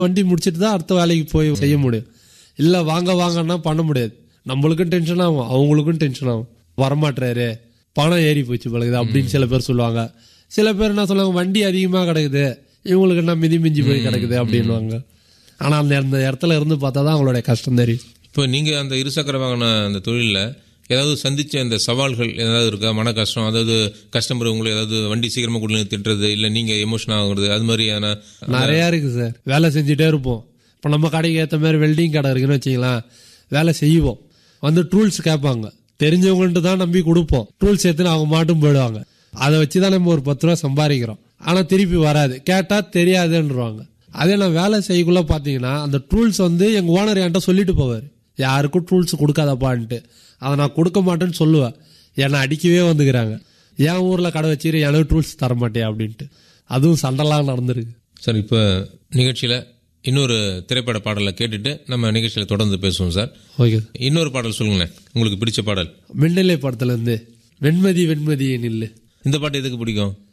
வண்டி முடிச்சிட்டு தான் அடுத்த வேலைக்கு போய் செய்ய முடியும் இல்லை வாங்க வாங்கன்னா பண்ண முடியாது நம்மளுக்கும் டென்ஷன் ஆகும் அவங்களுக்கும் டென்ஷன் ஆகும் வரமாட்டுறாரு பணம் ஏறி போச்சு பழகுது அப்படின்னு சில பேர் சொல்லுவாங்க சில பேர் என்ன சொல்லுவாங்க வண்டி அதிகமாக கிடக்குது இவங்களுக்கு என்ன மிதி மிஞ்சி போய் கிடக்குது அப்படின்னுவாங்க ஆனால் அந்த அந்த இடத்துல இருந்து பார்த்தா தான் அவங்களுடைய கஷ்டம் தெரியும் இப்போ நீங்கள் அந்த இருசக்கர வாகன அந்த தொழிலில் ஏதாவது சந்திச்ச அந்த சவால்கள் ஏதாவது இருக்கா மன கஷ்டம் அதாவது கஸ்டமர் உங்களை ஏதாவது வண்டி சீக்கிரமாக கொண்டு வந்து திட்டுறது இல்லை நீங்கள் எமோஷன் ஆகுறது அது மாதிரியான நிறையா இருக்கு சார் வேலை செஞ்சுட்டே இருப்போம் இப்போ நம்ம கடைக்கு ஏற்ற மாதிரி வெல்டிங் கடை இருக்குன்னு வச்சிங்களேன் வேலை செய்வோம் வந்து டூல்ஸ் கேட்பாங்க தெரிஞ்சவங்கள்ட்ட தான் நம்பி கொடுப்போம் டூல்ஸ் எடுத்துன்னு அவங்க மாட்டும் போயிடுவாங்க அதை வச்சு தான் நம்ம ஒரு பத்து ரூபா சம்பாதிக்கிறோம் ஆனால் திருப்பி வராது கேட்டால் தெரியாதுன்றவாங்க அதே நான் வேலை செய்யக்குள்ள பார்த்தீங்கன்னா அந்த டூல்ஸ் வந்து எங்கள் ஓனர் என்கிட்ட சொல்லிட்டு போவார் யாருக்கும் டூல்ஸ் கொடுக்காதப்பான்ட்டு அதை நான் கொடுக்க மாட்டேன்னு சொல்லுவேன் என்னை அடிக்கவே வந்துக்கிறாங்க என் ஊரில் கடை வச்சுக்கிற எனக்கு டூல்ஸ் தர மாட்டேன் அப்படின்ட்டு அதுவும் சண்டைலாம் நடந்திருக்கு சார் இப்போ நிகழ்ச்சியில் இன்னொரு திரைப்பட பாடலை கேட்டுட்டு நம்ம நிகழ்ச்சியில் தொடர்ந்து பேசுவோம் சார் ஓகே இன்னொரு பாடல் சொல்லுங்களேன் உங்களுக்கு பிடிச்ச பாடல் மின்னலை படத்துல இருந்து வெண்மதி வெண்மதி நில்லு இந்த பாட்டு எதுக்கு பிடிக்கும்